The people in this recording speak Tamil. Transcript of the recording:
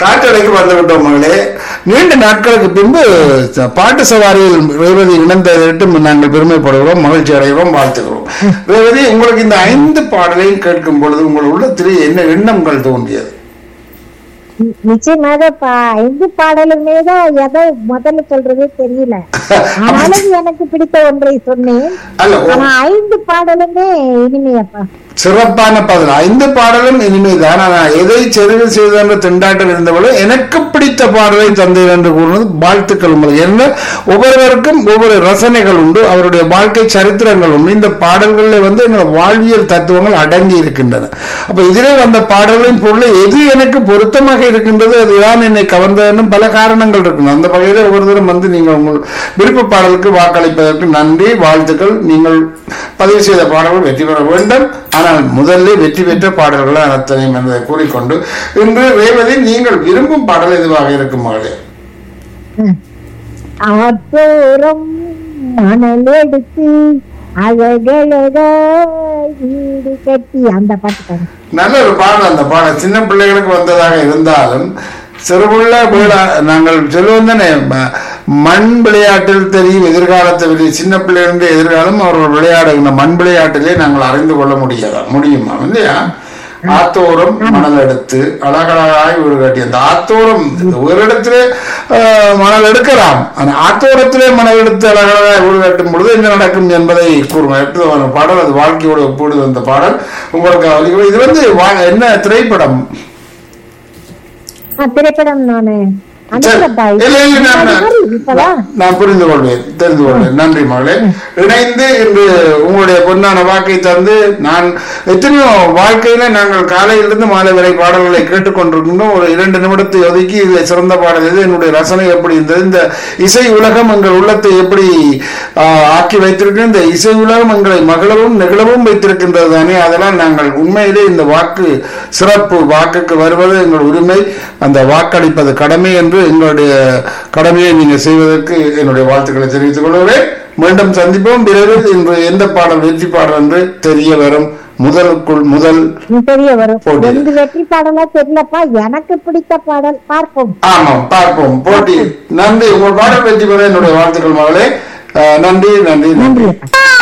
காற்றடைக்கு வந்து விட்டோம் மகளே நீண்ட நாட்களுக்கு பின்பு ச- பாட்டு சவாரியில் ரேவதி இணைந்ததற்கு நாங்கள் பெருமைப்படுகிறோம் மகிழ்ச்சி அடைகிறோம் வாழ்த்துகிறோம் ரேவதி உங்களுக்கு இந்த ஐந்து பாடலையும் கேட்கும் பொழுது உங்கள் உள்ளத்திலே என்ன எண்ணங்கள் தோன்றியது நி- நிச்சயமாக பா- ஐந்து பாடலுமே தான் எதை முதல்ல சொல்றதே தெரியல ஆனாலும் எனக்கு பிடித்த ஒன்றை சொன்னேன் அல்ல ஓ- ஆனா ஐந்து பாடலுமே இனிமையப்பா சிறப்பான பதில் ஐந்து பாடலும் இனிமைதான் ஆனால் எதை செறிவு செய்து என்ற திண்டாட்டம் இருந்தவளும் எனக்கு பிடித்த பாடலை தந்தேன் என்று கூறுவது வாழ்த்துக்கள் உங்களுக்கு என்ன ஒவ்வொருவருக்கும் ஒவ்வொரு ரசனைகள் உண்டு அவருடைய வாழ்க்கை சரித்திரங்கள் உண்டு இந்த பாடல்களில் வந்து எங்கள் வாழ்வியல் தத்துவங்கள் அடங்கி இருக்கின்றன அப்ப இதிலே வந்த பாடல்களின் பொருளை எது எனக்கு பொருத்தமாக இருக்கின்றது அதுதான் என்னை கவர்ந்ததுன்னு பல காரணங்கள் இருக்கு அந்த வகையில் ஒவ்வொருத்தரும் வந்து நீங்கள் உங்கள் விருப்ப பாடலுக்கு வாக்களிப்பதற்கு நன்றி வாழ்த்துக்கள் நீங்கள் பதிவு செய்த பாடல்கள் வெற்றி பெற வேண்டும் ஆனால் முதல்ல வெற்றி பெற்ற பாடல்களை அத்தனையும் என்பதை கூறிக்கொண்டு இன்று ரேவதி நீங்கள் விரும்பும் பாடல் எதுவாக இருக்கும் மகளே ஆத்தோரம் மணல் எடுத்து அழகழக வீடு கட்டி அந்த பாட்டு பாடு. நல்ல ஒரு பாடல் அந்த பாடல் சின்ன பிள்ளைகளுக்கு வந்ததாக இருந்தாலும் சிறுபுள்ள வீடா நாங்கள் சொல்லுவோம் தானே ம- மண் விளையாட்டில் தெரியும் எதிர்காலத்தை வெளி சின்ன பிள்ளைகளின் எதிர்காலம் அவர்கள் விளையாடுகின்ற மண் விளையாட்டிலே நாங்கள் அறிந்து கொள்ள முடியாதா முடியுமா இல்லையா ஆத்தோரம் மணல் எடுத்து அழகழகாய் வீடு கட்டி அந்த ஆத்தோரம் ஒரு இடத்திலே ஆஹ், மணல் எடுக்கலாம் ஆனா ஆத்தோரத்திலே மணல் எடுத்து அழகழகாய் வீடு கட்டும் பொழுது என்ன நடக்கும் என்பதை கூறுவோம் எடுத்து பாடல் அது வாழ்க்கையோட ஒப்பிடுது அந்த பாடல் உங்களுக்கு அவருக்கு- இது வந்து வா- என்ன திரைப்படம் ஆ, திரைப்படம் நானு சரி. அனுப்பட்டா இல்ல, இல்ல, நான் நான் இப்பதான் நான் புரிந்து கொள்வேன் தெரிந்து கொள்வேன் நன்றி மகளே இணைந்து இன்று உங்களுடைய பொன்னான வாக்கை தந்து நான் எத்தனையோ வாழ்க்கையில நாங்கள் காலையிலிருந்து மாலை வரை பாடல்களை கேட்டுக்கொண்டிருக்கின்றோம் ஒரு இரண்டு நிமிடத்தை ஒதுக்கி இதில் சிறந்த பாடல் இது என்னுடைய ரசனை எப்படி இருந்தது இந்த இசை உலகம் எங்கள் உள்ளத்தை எப்படி ஆஹ், ஆக்கி வைத்திருக்கிறது இந்த இசை உலகம் எங்களை மகளவும் நெகிழவும் வைத்திருக்கின்றது தானே அதெல்லாம் நாங்கள் உண்மையிலே இந்த வாக்கு சிறப்பு வாக்குக்கு வருவது எங்கள் உரிமை அந்த வாக்களிப்பது கடமை என்று எங்களுடைய கடமையை நீங்க செய்வதற்கு என்னுடைய வாழ்த்துக்களை தெரிவித்துக் கொள்கிறேன் மீண்டும் சந்திப்போம் விரைவில் இன்று எந்த பாடல் வெற்றி பாடல் என்று தெரிய வரும் முதலுக்குள் முதல் தெரிய வரும் போட்டி. எந்த வெற்றி பாடலா தெரியலப்பா எனக்கு பிடித்த பாடல் பார்ப்போம் ஆமாம் பார்ப்போம் போட்டி நன்றி உங்கள் பாடல் வெற்றி பெற என்னுடைய வாழ்த்துக்கள் மகளே அஹ், நன்றி நன்றி நன்றி நன்றி